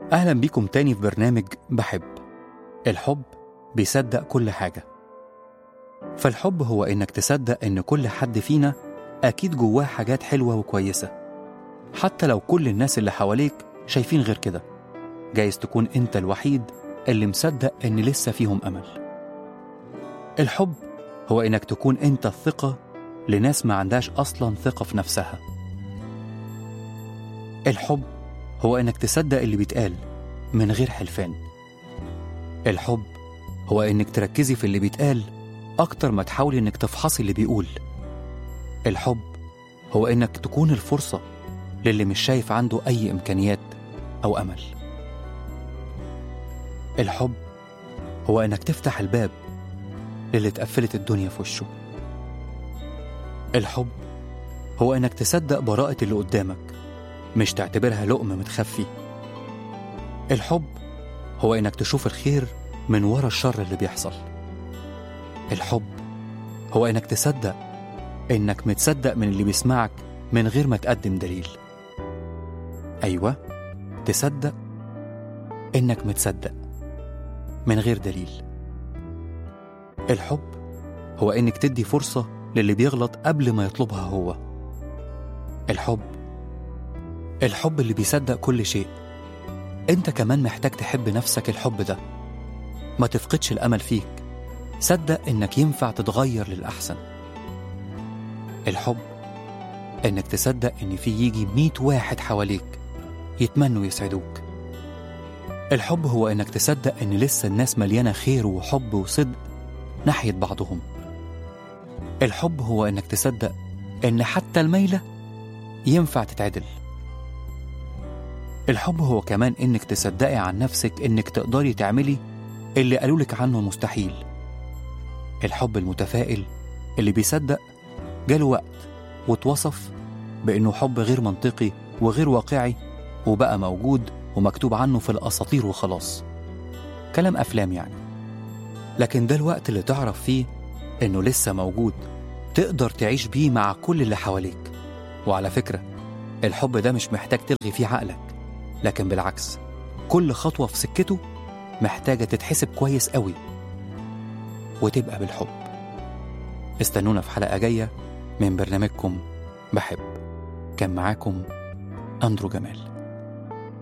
أهلا بيكم تاني في برنامج بحب الحب بيصدق كل حاجة فالحب هو إنك تصدق إن كل حد فينا أكيد جواه حاجات حلوة وكويسة حتى لو كل الناس اللي حواليك شايفين غير كده جايز تكون أنت الوحيد اللي مصدق إن لسه فيهم أمل الحب هو إنك تكون أنت الثقة لناس ما عندهاش أصلا ثقة في نفسها الحب هو إنك تصدق اللي بيتقال من غير حلفان الحب هو إنك تركزي في اللي بيتقال أكتر ما تحاولي إنك تفحصي اللي بيقول الحب هو إنك تكون الفرصة للي مش شايف عنده أي إمكانيات أو أمل الحب هو إنك تفتح الباب للي اتقفلت الدنيا في وشه الحب هو إنك تصدق براءة اللي قدامك مش تعتبرها لقم متخفي الحب هو إنك تشوف الخير من ورا الشر اللي بيحصل الحب هو إنك تصدق إنك متصدق من اللي بيسمعك من غير ما تقدم دليل أيوة تصدق إنك متصدق من غير دليل الحب هو إنك تدي فرصة للي بيغلط قبل ما يطلبها هو الحب الحب اللي بيصدق كل شيء انت كمان محتاج تحب نفسك الحب ده ما تفقدش الامل فيك صدق انك ينفع تتغير للاحسن الحب انك تصدق ان في يجي ميت واحد حواليك يتمنوا يسعدوك الحب هو انك تصدق ان لسه الناس مليانه خير وحب وصدق ناحيه بعضهم الحب هو انك تصدق ان حتى الميله ينفع تتعدل الحب هو كمان إنك تصدقي عن نفسك إنك تقدري تعملي اللي قالولك عنه مستحيل الحب المتفائل اللي بيصدق جاله وقت واتوصف بإنه حب غير منطقي وغير واقعي وبقى موجود ومكتوب عنه في الأساطير وخلاص كلام أفلام يعني لكن ده الوقت اللي تعرف فيه إنه لسه موجود تقدر تعيش بيه مع كل اللي حواليك وعلى فكرة الحب ده مش محتاج تلغي فيه عقلك لكن بالعكس كل خطوة في سكته محتاجة تتحسب كويس قوي وتبقى بالحب استنونا في حلقة جاية من برنامجكم بحب كان معاكم أندرو جمال